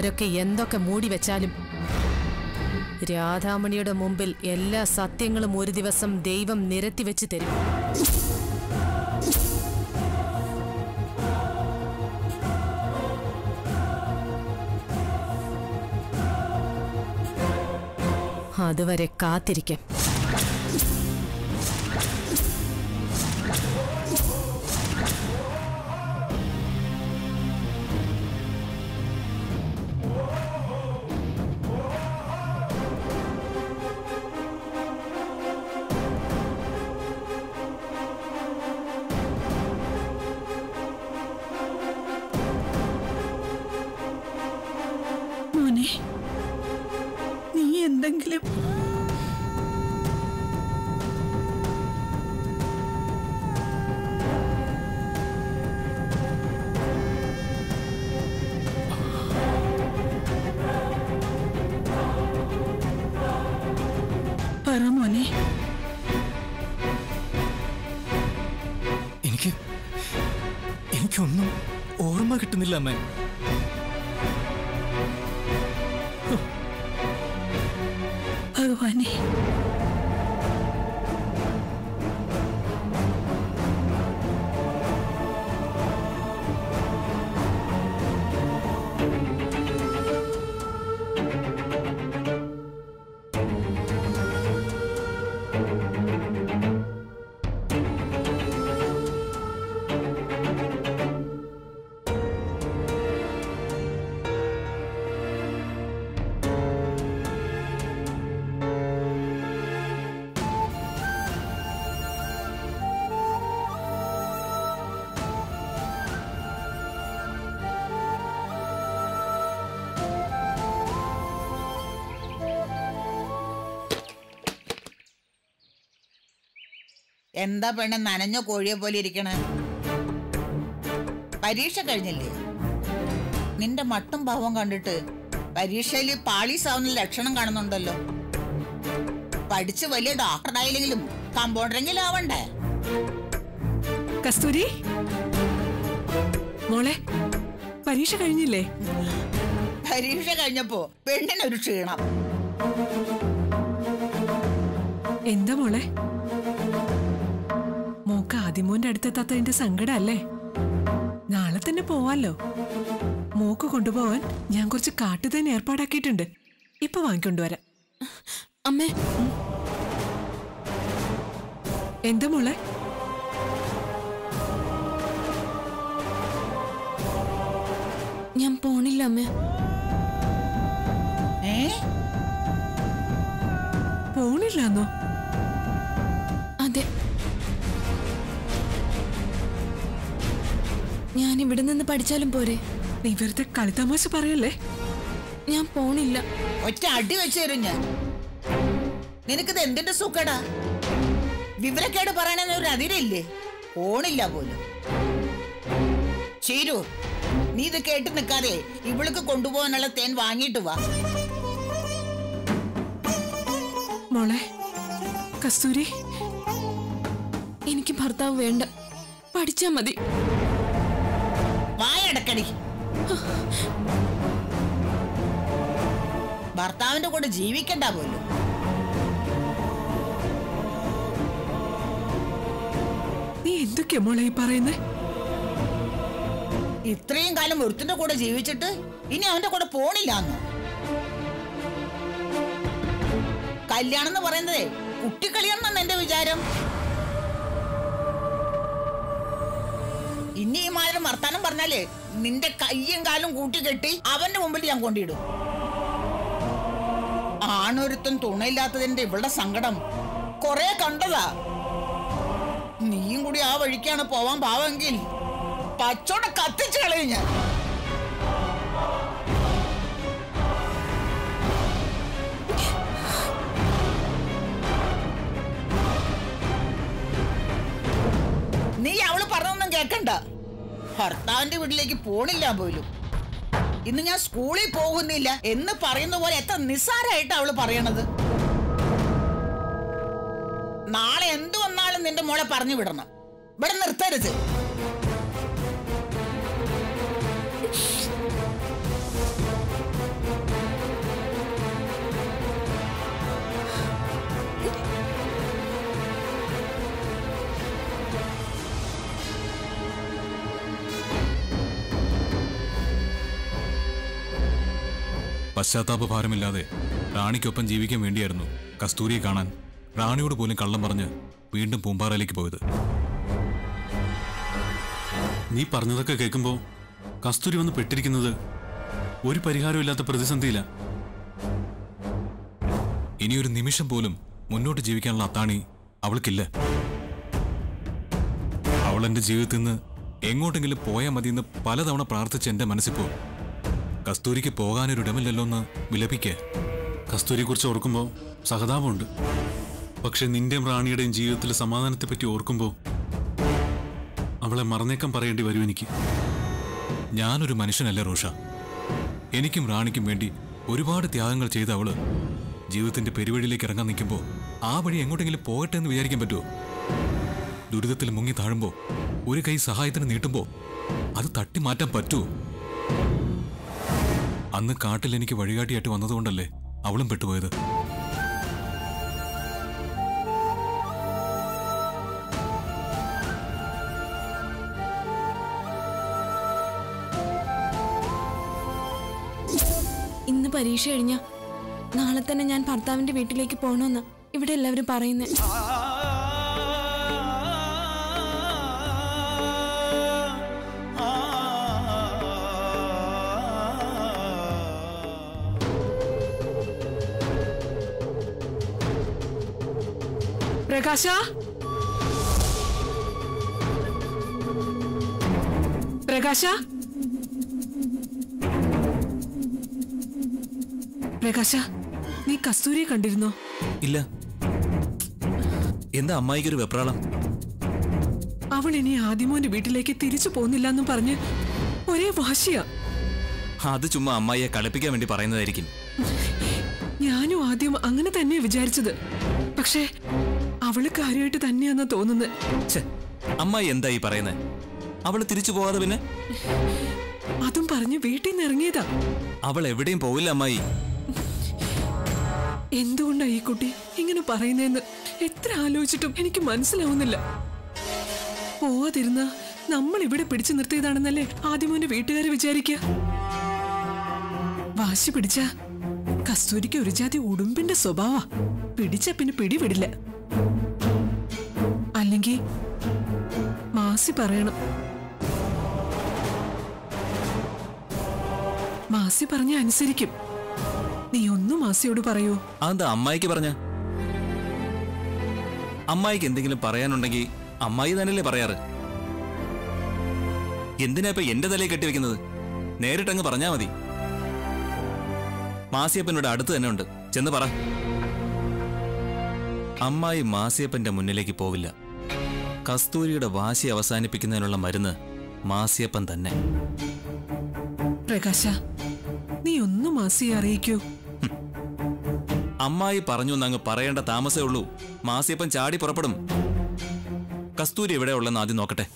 ആരൊക്കെ എന്തൊക്കെ മൂടി വെച്ചാലും രാധാമണിയുടെ മുമ്പിൽ എല്ലാ സത്യങ്ങളും ഒരു ദിവസം ദൈവം നിരത്തി വെച്ച് തരും അതുവരെ കാത്തിരിക്കാം മോനെ നീ എന്തെങ്കിലും പറ മോനെ എനിക്ക് എനിക്കൊന്നും ഓർമ്മ കിട്ടുന്നില്ല അമ്മേ ഭഗവാനെ എന്താ പെണ്ണെ നനഞ്ഞ കോഴിയെ പോലെ ഇരിക്കണേ പരീക്ഷ കഴിഞ്ഞില്ലേ നിന്റെ മട്ടും ഭാവം കണ്ടിട്ട് പരീക്ഷയിൽ പാളീസാവുന്ന ലക്ഷണം കാണുന്നുണ്ടല്ലോ പഠിച്ച് വലിയ ഡോക്ടറായില്ലെങ്കിലും കമ്പൗണ്ടറെങ്കിലും ആവണ്ടേ കസ്തൂരി മോളെ പരീക്ഷ കഴിഞ്ഞില്ലേ പരീക്ഷ കഴിഞ്ഞപ്പോ പെണ്ണിനൊരു ക്ഷീണം എന്താ മോളെ മോക്ക് ആദിമോന്റെ അടുത്തെത്താത്തതിന്റെ സങ്കടല്ലേ നാളെ തന്നെ പോവാലോ മോക്ക് കൊണ്ടുപോവാൻ ഞാൻ കുറച്ച് കാട്ടു തന്നെ ഏർപ്പാടാക്കിയിട്ടുണ്ട് ഇപ്പൊ വാങ്ങിക്കൊണ്ടുവരാം അമ്മേ എന്താ മോളെ ഞാൻ പോണില്ല അമ്മേ ഏ പോണില്ലാന്നോ അതെ ഞാൻ ഇവിടെ നിന്ന് പഠിച്ചാലും പോരെ നീ വെറുതെ കളിത്തമാശ പറയല്ലേ ഞാൻ പോണില്ല ഒറ്റ അടി വെച്ച് തരും ഞാൻ നിനക്കിത് എന്തിന്റെ സുഖടാ വിവരക്കേട് പറയണെന്ന് ഒരു അതിരില്ലേ ഓണില്ല പോലും ചീരു നീ ഇത് കേട്ട് നിൽക്കാതെ ഇവൾക്ക് കൊണ്ടുപോകാനുള്ള തേൻ വാങ്ങിയിട്ട് വാ മോളെ കസ്തൂരി എനിക്ക് ഭർത്താവ് വേണ്ട പഠിച്ചാ മതി വായടക്കടി ഭർത്താവിന്റെ കൂടെ ജീവിക്കണ്ട പോലും നീ എന്തൊക്കെയാ മോളെ ഈ പറയുന്നേ ഇത്രയും കാലം ഒരുത്തിന്റെ കൂടെ ജീവിച്ചിട്ട് ഇനി അവന്റെ കൂടെ പോണില്ലാന്ന് കല്യാണം എന്ന് പറയുന്നതേ കുട്ടിക്കളിയെന്നാണ് എന്റെ വിചാരം ഇനി ഈ മാതിരി വർത്താനം പറഞ്ഞാല് നിന്റെ കയ്യും കാലും കൂട്ടിക്കെട്ടി അവന്റെ മുമ്പിൽ ഞാൻ കൊണ്ടിടും ആണൊരുത്തൻ തുണയില്ലാത്തതിന്റെ ഇവളുടെ സങ്കടം കൊറേ കണ്ടതാ നീയും കൂടി ആ വഴിക്കാണ് പോവാൻ പാവെങ്കിൽ പച്ചോടെ കത്തിച്ചു കളയും ഞാൻ നീ അവള് പറഞ്ഞൊന്നും കേക്കണ്ട ഭർത്താവിന്റെ വീട്ടിലേക്ക് പോണില്ല പോലും ഇന്ന് ഞാൻ സ്കൂളിൽ പോകുന്നില്ല എന്ന് പറയുന്ന പോലെ എത്ര നിസ്സാരമായിട്ട് അവള് പറയണത് നാളെ എന്തു വന്നാലും നിന്റെ മോളെ പറഞ്ഞു വിടണം ഇവിടെ നിർത്തരുത് പശ്ചാത്താപ ഭാരമില്ലാതെ റാണിക്കൊപ്പം ജീവിക്കാൻ വേണ്ടിയായിരുന്നു കസ്തൂരിയെ കാണാൻ റാണിയോട് പോലും കള്ളം പറഞ്ഞ് വീണ്ടും പൂമ്പാറയിലേക്ക് പോയത് നീ പറഞ്ഞതൊക്കെ കേൾക്കുമ്പോൾ കസ്തൂരി വന്ന് പെട്ടിരിക്കുന്നത് ഒരു പരിഹാരമില്ലാത്ത പ്രതിസന്ധിയില്ല ഇനിയൊരു നിമിഷം പോലും മുന്നോട്ട് ജീവിക്കാനുള്ള അത്താണി അവൾക്കില്ല അവൾ എൻ്റെ ജീവിതത്തിൽ നിന്ന് എങ്ങോട്ടെങ്കിലും പോയാൽ മതിയെന്ന് പലതവണ പ്രാർത്ഥിച്ച എൻ്റെ മനസ്സിപ്പോ കസ്തൂരിക്ക് പോകാനൊരു ഇടമില്ലല്ലോ എന്ന് വിലപിക്കുക കസ്തൂരിയെക്കുറിച്ച് ഓർക്കുമ്പോൾ സഹതാപമുണ്ട് പക്ഷെ നിന്റെയും റാണിയുടെയും ജീവിതത്തിലെ സമാധാനത്തെപ്പറ്റി ഓർക്കുമ്പോൾ അവളെ മറന്നേക്കം പറയേണ്ടി വരും എനിക്ക് ഞാനൊരു മനുഷ്യനല്ല റോഷ എനിക്കും റാണിക്കും വേണ്ടി ഒരുപാട് ത്യാഗങ്ങൾ ചെയ്ത അവള് ജീവിതത്തിന്റെ പെരുവഴിയിലേക്ക് ഇറങ്ങാൻ നിൽക്കുമ്പോൾ ആ വഴി എങ്ങോട്ടെങ്കിലും പോകട്ടെ എന്ന് വിചാരിക്കാൻ പറ്റുമോ ദുരിതത്തിൽ മുങ്ങി താഴുമ്പോൾ ഒരു കൈ സഹായത്തിന് നീട്ടുമ്പോൾ അത് തട്ടി മാറ്റാൻ പറ്റുമോ അന്ന് കാട്ടിൽ എനിക്ക് വഴികാട്ടിയായിട്ട് വന്നതുകൊണ്ടല്ലേ അവളും പെട്ടുപോയത് ഇന്ന് പരീക്ഷ കഴിഞ്ഞ നാളെ തന്നെ ഞാൻ ഭർത്താവിന്റെ വീട്ടിലേക്ക് പോകണമെന്ന് ഇവിടെ എല്ലാവരും പറയുന്നത് പ്രകാശ പ്രകാശ പ്രകാശ നീ കസ്തൂരിയെ കണ്ടിരുന്നോ ഇല്ല എന്താ അമ്മായിക്കൊരു വെപ്രാളം അവൾ ഇനി ആദിമോന്റെ വീട്ടിലേക്ക് തിരിച്ചു പോകുന്നില്ല എന്നും പറഞ്ഞ് ഒരേ വാശിയാ അത് ചുമ്മാ അമ്മായിയെ കളിപ്പിക്കാൻ വേണ്ടി പറയുന്നതായിരിക്കും ഞാനും ആദ്യം അങ്ങനെ തന്നെയാ വിചാരിച്ചത് പക്ഷേ അവള് കാര്യമായിട്ട് തന്നെയാന്നാ തോന്നുന്നത് ഛെ, അമ്മായി എന്താ ഈ പറയുന്നത് അവള് തിരിച്ചു പോകാതെ പിന്നെ അതും പറഞ്ഞ് വീട്ടിൽ നിന്ന് ഇറങ്ങിയതാ അവൾ എവിടെയും പോവില്ല അമ്മായി എന്തുകൊണ്ടാ ഈ കുട്ടി ഇങ്ങനെ പറയുന്നതെന്ന് എത്ര ആലോചിച്ചിട്ടും എനിക്ക് മനസ്സിലാവുന്നില്ല പോവാതിരുന്ന നമ്മൾ ഇവിടെ പിടിച്ചു നിർത്തിയതാണെന്നല്ലേ ആദ്യമോന്റെ വീട്ടുകാരെ വിചാരിക്കുക വാശി പിടിച്ച കസ്തൂരിക്ക് ഒരു ജാതി ഉടുമ്പിന്റെ സ്വഭാവ പിടിച്ച പിന്നെ പിടിവിടില്ല അല്ലെങ്കിൽ മാസി പറയണം മാസി പറഞ്ഞ അനുസരിക്കും നീ ഒന്നും മാസിയോട് പറയൂ അതെന്താ അമ്മായിക്ക് പറഞ്ഞ അമ്മായിക്ക് എന്തെങ്കിലും പറയാനുണ്ടെങ്കിൽ അമ്മായി തന്നെയല്ലേ പറയാറ് എന്തിനാ ഇപ്പൊ എന്റെ തലയിൽ കെട്ടിവെക്കുന്നത് നേരിട്ടങ്ങ് പറഞ്ഞാ മതി മാസിയപ്പനോട് അടുത്ത് തന്നെ ഉണ്ട് ചെന്ന് പറ അമ്മായി മാസിയപ്പന്റെ മുന്നിലേക്ക് പോവില്ല കസ്തൂരിയുടെ വാശി അവസാനിപ്പിക്കുന്നതിനുള്ള മരുന്ന് മാസിയപ്പൻ തന്നെ പ്രകാശ നീ ഒന്നും മാസിയെ അറിയിക്കൂ അമ്മായി പറഞ്ഞു എന്നങ്ങ് പറയേണ്ട താമസേ ഉള്ളൂ മാസിയപ്പൻ ചാടി പുറപ്പെടും കസ്തൂരി എവിടെ ഉള്ളെന്ന് ആദ്യം നോക്കട്ടെ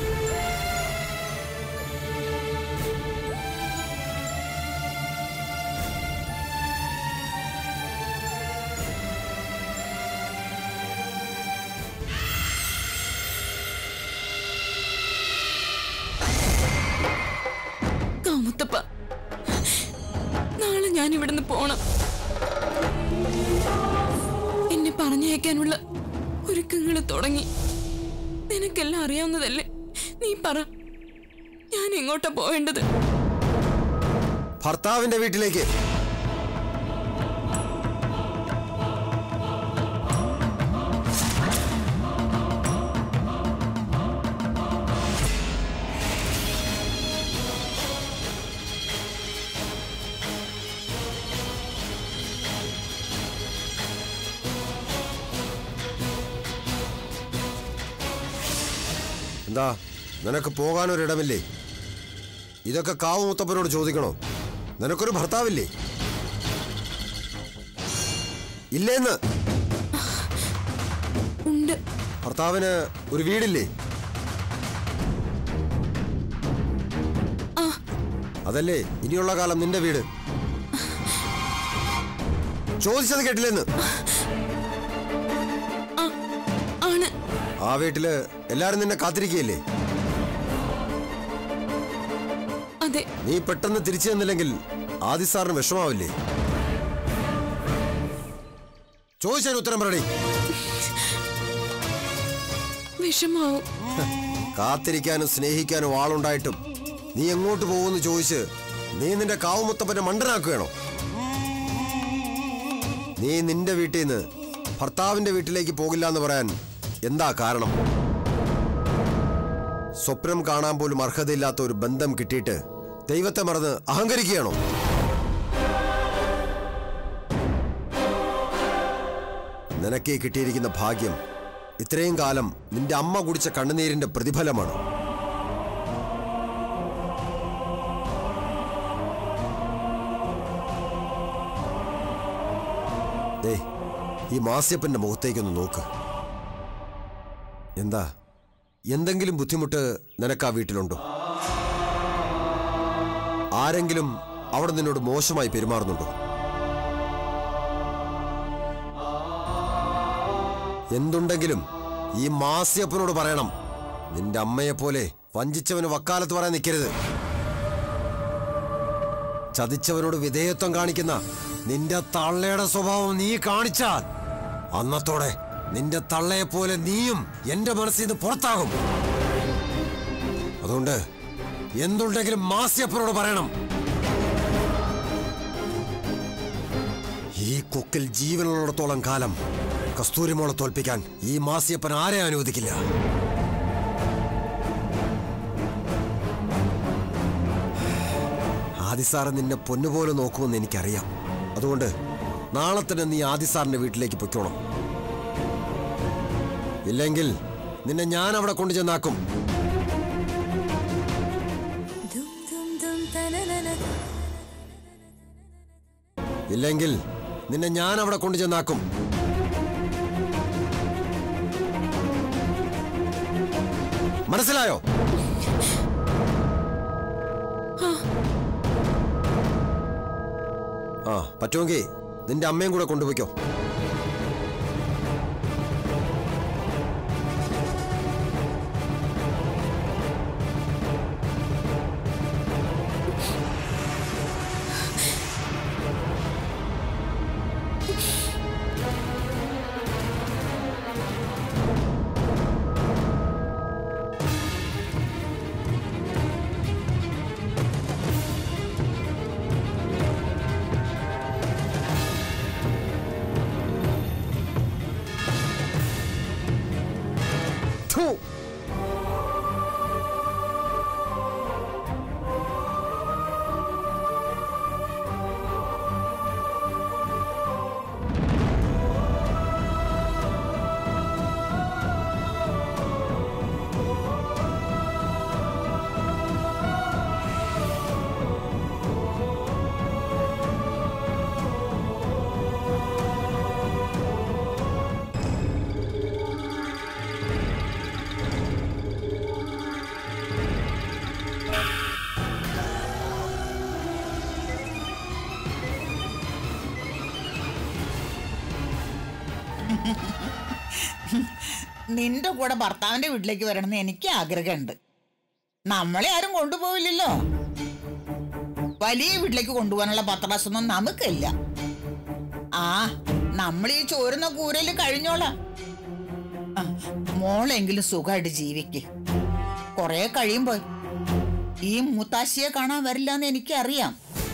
കാമുത്തപ്പ നാളെ ഞാൻ ഇവിടുന്ന് പോണം എന്നെ പറഞ്ഞയക്കാനുള്ള ഒരുക്കങ്ങൾ തുടങ്ങി നിനക്കെല്ലാം അറിയാവുന്നതല്ലേ നീ പറ ഞാൻ എങ്ങോട്ടാ പോവേണ്ടത് ഭർത്താവിന്റെ വീട്ടിലേക്ക് എന്താ നിനക്ക് പോകാനൊരിടമില്ലേ ഇതൊക്കെ കാവ് മുത്തപ്പനോട് ചോദിക്കണോ നിനക്കൊരു ഭർത്താവില്ലേ ഇല്ലേന്ന് ഉണ്ട് ഭർത്താവിന് ഒരു വീടില്ലേ അതല്ലേ ഇനിയുള്ള കാലം നിന്റെ വീട് ചോദിച്ചത് കേട്ടില്ലെന്ന് ആണ് ആ വീട്ടില് എല്ലാരും നിന്നെ കാത്തിരിക്കുകയല്ലേ അതെ നീ പെട്ടെന്ന് തിരിച്ചു തന്നില്ലെങ്കിൽ ആദി സാറിന് വിഷമാവില്ലേ ചോദിച്ചതിന് ഉത്തരം പറയടി വിഷമാവും കാത്തിരിക്കാനും സ്നേഹിക്കാനും ആളുണ്ടായിട്ടും നീ എങ്ങോട്ട് പോകുമെന്ന് ചോദിച്ച് നീ നിന്റെ കാവുമുത്തപ്പനെ മണ്ടനാക്കുകയാണോ നീ നിന്റെ വീട്ടിൽ നിന്ന് ഭർത്താവിന്റെ വീട്ടിലേക്ക് പോകില്ല എന്ന് പറയാൻ എന്താ കാരണം സ്വപ്നം കാണാൻ പോലും അർഹതയില്ലാത്ത ഒരു ബന്ധം കിട്ടിയിട്ട് ദൈവത്തെ മറന്ന് അഹങ്കരിക്കുകയാണോ നിനക്ക് ഈ കിട്ടിയിരിക്കുന്ന ഭാഗ്യം ഇത്രയും കാലം നിന്റെ അമ്മ കുടിച്ച കണ്ണുനീരിന്റെ പ്രതിഫലമാണ് ദേ ഈ മാസ്യപ്പന്റെ മുഖത്തേക്കൊന്ന് നോക്ക് എന്താ എന്തെങ്കിലും ബുദ്ധിമുട്ട് നിനക്ക് ആ വീട്ടിലുണ്ടോ ആരെങ്കിലും അവിടെ നിന്നോട് മോശമായി പെരുമാറുന്നുണ്ടോ എന്തുണ്ടെങ്കിലും ഈ മാസ്യപ്പനോട് പറയണം നിന്റെ അമ്മയെപ്പോലെ വഞ്ചിച്ചവന് വക്കാലത്ത് പറയാൻ നിൽക്കരുത് ചതിച്ചവനോട് വിധേയത്വം കാണിക്കുന്ന നിന്റെ തള്ളയുടെ സ്വഭാവം നീ കാണിച്ചാൽ അന്നത്തോടെ നിന്റെ തള്ളയെപ്പോലെ നീയും എന്റെ മനസ്സിൽ നിന്ന് പുറത്താകും അതുകൊണ്ട് എന്തുണ്ടെങ്കിലും മാസ്യപ്പനോട് പറയണം ഈ കൊക്കിൽ ജീവനുള്ളിടത്തോളം കാലം കസ്തൂരിമോളെ തോൽപ്പിക്കാൻ ഈ മാസ്യപ്പൻ ആരെ അനുവദിക്കില്ല ആദിസാറ് നിന്നെ പൊന്നുപോലെ നോക്കുമെന്ന് എനിക്കറിയാം അതുകൊണ്ട് നാളെ തന്നെ നീ ആദിസാറിന്റെ വീട്ടിലേക്ക് പൊയ്ക്കോണം ഇല്ലെങ്കിൽ നിന്നെ ഞാൻ അവിടെ കൊണ്ടു ചെന്നാക്കും ഇല്ലെങ്കിൽ നിന്നെ ഞാൻ അവിടെ കൊണ്ടു ചെന്നാക്കും മനസ്സിലായോ ആ പറ്റുമെങ്കിൽ നിന്റെ അമ്മയും കൂടെ കൊണ്ടുപോയിക്കോ ഥു. നിന്റെ കൂടെ ഭർത്താവിന്റെ വീട്ടിലേക്ക് വരണമെന്ന് എനിക്ക് ആഗ്രഹമുണ്ട് നമ്മളെ ആരും കൊണ്ടുപോവില്ലല്ലോ വലിയ വീട്ടിലേക്ക് കൊണ്ടുപോകാനുള്ള പത്രാസൊന്നും നമുക്കില്ല ആ നമ്മൾ ഈ ചോരുന്ന കൂരല് കഴിഞ്ഞോളാം ആ, മോളെങ്കിലും സുഖമായിട്ട് ജീവിക്ക് കൊറേ കഴിയുമ്പോ ഈ മൂത്താശിയെ കാണാൻ വരില്ല എന്ന് എനിക്കറിയാം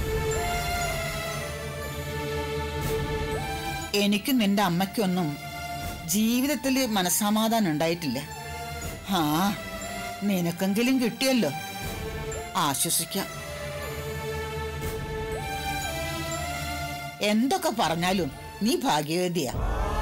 എനിക്കും നിന്റെ അമ്മയ്ക്കൊന്നും ജീവിതത്തിൽ മനസ്സമാധാനം ഉണ്ടായിട്ടില്ല ആ നിനക്കെങ്കിലും കിട്ടിയല്ലോ ആശ്വസിക്കാം എന്തൊക്കെ പറഞ്ഞാലും നീ ഭാഗ്യവതിയാ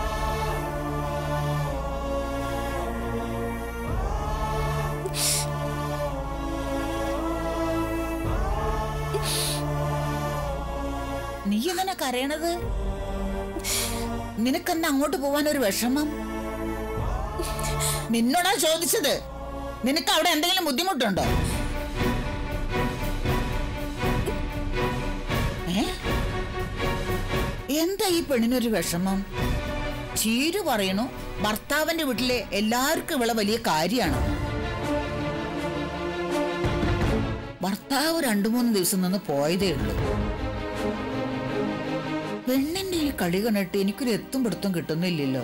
നീ എന്തിനാ കരയണത് നിനക്കെന്താ അങ്ങോട്ട് പോവാൻ ഒരു വിഷമം നിന്നോടാ ചോദിച്ചത് നിനക്ക് അവിടെ എന്തെങ്കിലും ബുദ്ധിമുട്ടുണ്ടോ ഏ? എന്താ ഈ പെണ്ണിനൊരു വിഷമം ചീരു പറയണു ഭർത്താവിന്റെ വീട്ടിലെ എല്ലാവർക്കും ഇവിടെ വലിയ കാര്യമാണ് ഭർത്താവ് രണ്ടു മൂന്ന് ദിവസം നിന്ന് പോയതേ ഉള്ളൂ പെണ്ണിന്റെ ഈ കളി കണ്ടിട്ട് എനിക്കൊരു എത്തും പിടുത്തം കിട്ടുന്നില്ലല്ലോ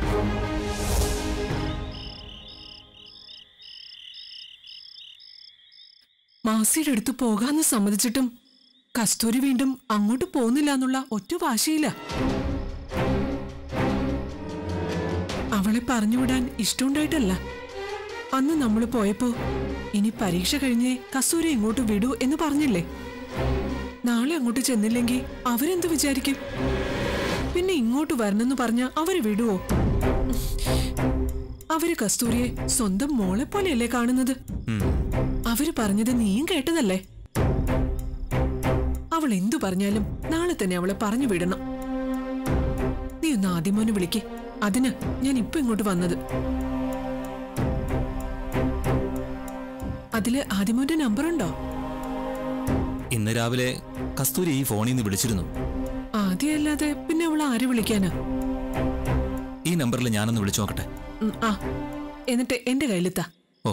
മാസിയുടെ അടുത്ത് പോകാന്ന് സമ്മതിച്ചിട്ടും കസ്തൂരി വീണ്ടും അങ്ങോട്ട് പോകുന്നില്ല എന്നുള്ള ഒറ്റ വാശിയില്ല അവളെ പറഞ്ഞുവിടാൻ ഇഷ്ടമുണ്ടായിട്ടല്ല അന്ന് നമ്മൾ പോയപ്പോ ഇനി പരീക്ഷ കഴിഞ്ഞേ കസ്തൂരി ഇങ്ങോട്ട് വിടൂ എന്ന് പറഞ്ഞില്ലേ നാളെ അങ്ങോട്ട് ചെന്നില്ലെങ്കിൽ അവരെന്ത് വിചാരിക്കും പിന്നെ ഇങ്ങോട്ട് വരണമെന്ന് പറഞ്ഞ അവര് വിടുവോ അവര് കസ്തൂരിയെ സ്വന്തം മോളെ പോലെയല്ലേ കാണുന്നത് അവര് പറഞ്ഞത് നീയും കേട്ടതല്ലേ അവൾ എന്തു പറഞ്ഞാലും നാളെ തന്നെ അവളെ പറഞ്ഞു വിടണം നീ ഒന്ന് ആദ്യമോനെ വിളിക്ക് അതിന് ഞാൻ ഇപ്പൊ ഇങ്ങോട്ട് വന്നത് അതില് ആദ്യമോന്റെ നമ്പർ ഉണ്ടോ ഇന്ന് രാവിലെ കസ്തൂരി ഈ ഫോണിൽ നിന്ന് വിളിച്ചിരുന്നു ആദ്യമല്ലാതെ പിന്നെ അവൾ ആരെ വിളിക്കാനാ ഈ നമ്പറിൽ ഞാനൊന്ന് വിളിച്ചു നോക്കട്ടെ ഉം, ആ എന്നിട്ട് എന്റെ കയ്യിലെത്താ ഓ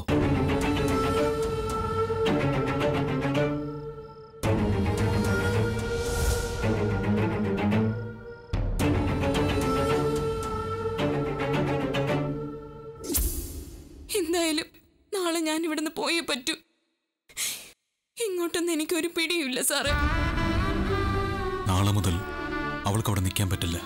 എന്തായാലും നാളെ ഞാൻ ഇവിടുന്ന് പോയേ പറ്റൂ ഇങ്ങോട്ടൊന്നും എനിക്കൊരു പിടിയുമില്ല സാറേ നാളെ മുതൽ അവൾക്ക് അവിടെ നിൽക്കാൻ പറ്റില്ല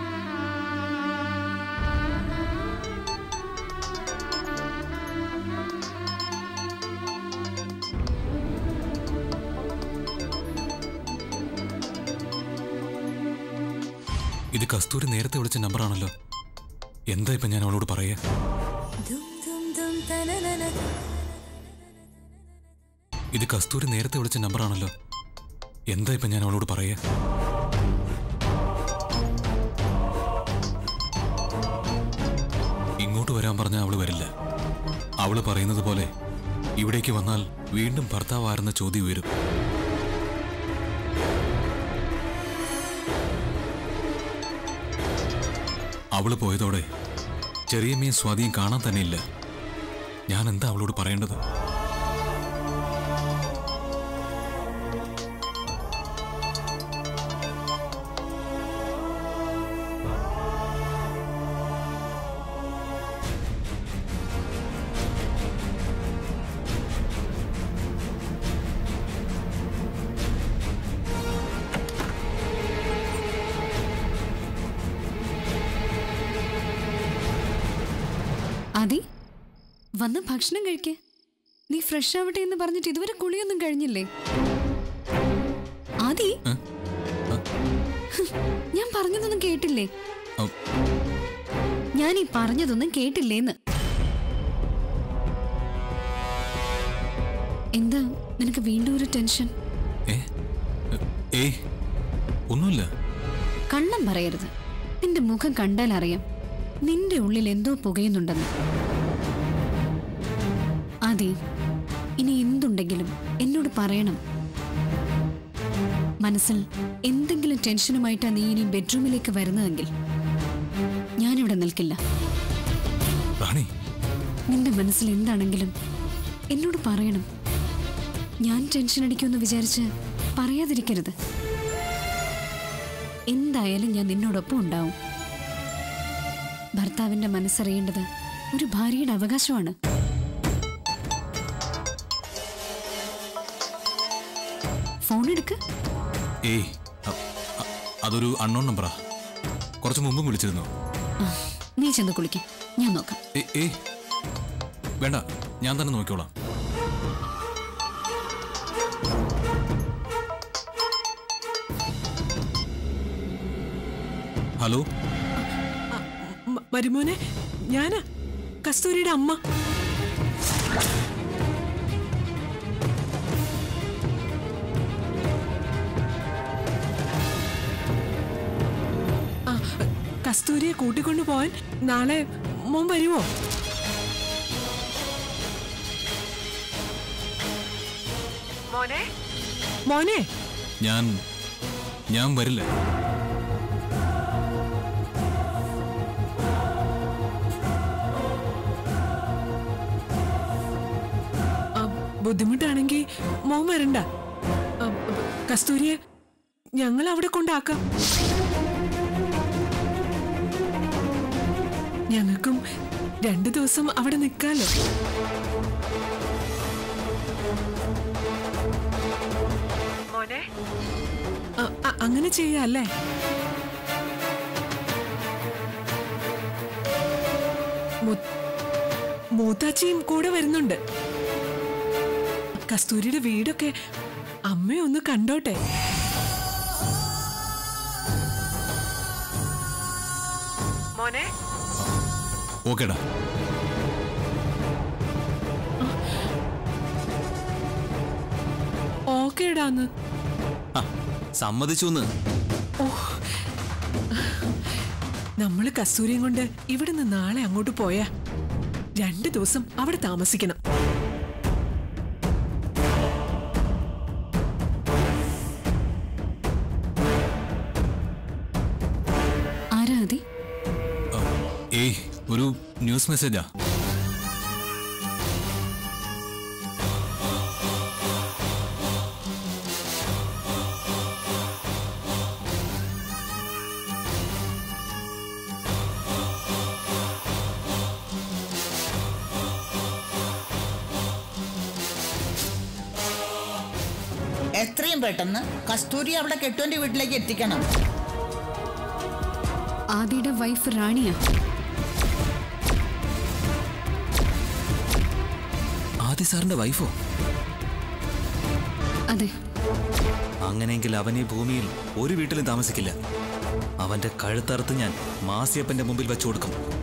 ഇത് കസ്തൂരി നേരത്തെ വിളിച്ച നമ്പറാണല്ലോ എന്താ ഇപ്പൊ ഞാൻ അവളോട് പറയാ ഇത് കസ്തൂരി നേരത്തെ വിളിച്ച നമ്പറാണല്ലോ എന്താ ഇപ്പൊ ഞാൻ അവളോട് പറയാ ഇങ്ങോട്ട് വരാൻ പറഞ്ഞാൽ അവള് വരില്ല അവള് പറയുന്നത് പോലെ ഇവിടേക്ക് വന്നാൽ വീണ്ടും ഭർത്താവാരെന്ന ചോദ്യം ഉയരും അവള് പോയതോടെ ചെറിയമ്മയും സ്വാതിയും കാണാൻ തന്നെയില്ല ഞാൻ എന്താ അവളോട് പറയേണ്ടത് അതി വന്ന് ഭക്ഷണം കഴിക്കേ നീ ഫ്രഷ് ആവട്ടെ എന്ന് പറഞ്ഞിട്ട് ഇതുവരെ കുളിയൊന്നും കഴിഞ്ഞില്ലേ ആദി ഏ? ഞാൻ പറഞ്ഞതൊന്നും കേട്ടില്ലേ ഔ, ഞാൻ ഈ പറഞ്ഞതൊന്നും കേട്ടില്ലേന്ന് എന്താ നിനക്ക് വീണ്ടും ഒരു ടെൻഷൻ ഏ ഏ ഒന്നുമില്ല കള്ളം പറയരുത് നിന്റെ മുഖം കണ്ടാൽ അറിയാം നിന്റെ ഉള്ളിൽ എന്തോ പുകയുന്നുണ്ടെന്ന് അതെ ഇനി എന്തുണ്ടെങ്കിലും എന്നോട് പറയണം മനസ്സിൽ എന്തെങ്കിലും ടെൻഷനുമായിട്ടാ നീ ഇനി ബെഡ്റൂമിലേക്ക് വരുന്നതെങ്കിൽ ഞാനിവിടെ നിൽക്കില്ല റാണി നിന്റെ മനസ്സിൽ എന്താണെങ്കിലും എന്നോട് പറയണം ഞാൻ ടെൻഷൻ അടിക്കുമെന്ന് വിചാരിച്ച് പറയാതിരിക്കരുത് എന്തായാലും ഞാൻ നിന്നോടൊപ്പം ഉണ്ടാവും ഭർത്താവിന്റെ മനസ്സറിയേണ്ടത് ഒരു ഭാര്യയുടെ അവകാശമാണ് ഫോൺ എടുക്ക് ഏയ് അ- അ- അതൊരു അൺനോൺ നമ്പറാ കുറച്ച് മുമ്പും വിളിച്ചിരുന്നു ആ, നീ ചെന്ന് കുളിക്ക് ഞാൻ നോക്കാം ഏ ഏയ് വേണ്ട ഞാൻ തന്നെ നോക്കിക്കോളാം ഹലോ മ- മരുമോനെ ഞാനാ കസ്തൂരിയുടെ അമ്മ ആ, കസ്തൂരിയെ കൂട്ടിക്കൊണ്ടു പോവാൻ നാളെ മോൻ വരുമോ മോനെ മോനെ ഞാൻ ഞാൻ വരില്ല ആ, ബുദ്ധിമുട്ടാണെങ്കിൽ മോൻ വരണ്ട ആ, കസ്തൂരിയെ ഞങ്ങൾ അവിടെ കൊണ്ടാക്കാം ഞങ്ങൾക്കും രണ്ടു ദിവസം അവിടെ നിൽക്കാലോ അ- അ- അങ്ങനെ ചെയ്യാല്ലേ മു- മൂത്താച്ചിയും കൂടെ വരുന്നുണ്ട് കസ്തൂരിയുടെ വീടൊക്കെ അമ്മയൊന്ന് കണ്ടോട്ടെ മോനെ ഓക്കേടാ ഓക്കേടാന്ന് ആ സമ്മതിച്ചു എന്ന് നമ്മള് കസ്തൂരിയും കൊണ്ട് ഇവിടുന്ന് നാളെ അങ്ങോട്ട് പോയാ രണ്ടു ദിവസം അവിടെ താമസിക്കണം ആരാ അതി ഏയ് ഒരു ന്യൂസ് മെസ്സേജാ എത്രയും പെട്ടെന്ന് കസ്തൂരി അവിടെ കെട്ടുവിന്റെ വീട്ടിലേക്ക് എത്തിക്കണം ആദിയുടെ വൈഫ് റാണിയാ ആദി സാറിന്റെ വൈഫോ അതെ അങ്ങനെയെങ്കിൽ അവൻ ഈ ഭൂമിയിൽ ഒരു വീട്ടിലും താമസിക്കില്ല അവന്റെ കഴുത്തറുത്ത് ഞാൻ മാസിയപ്പന്റെ മുമ്പിൽ വെച്ചു കൊടുക്കും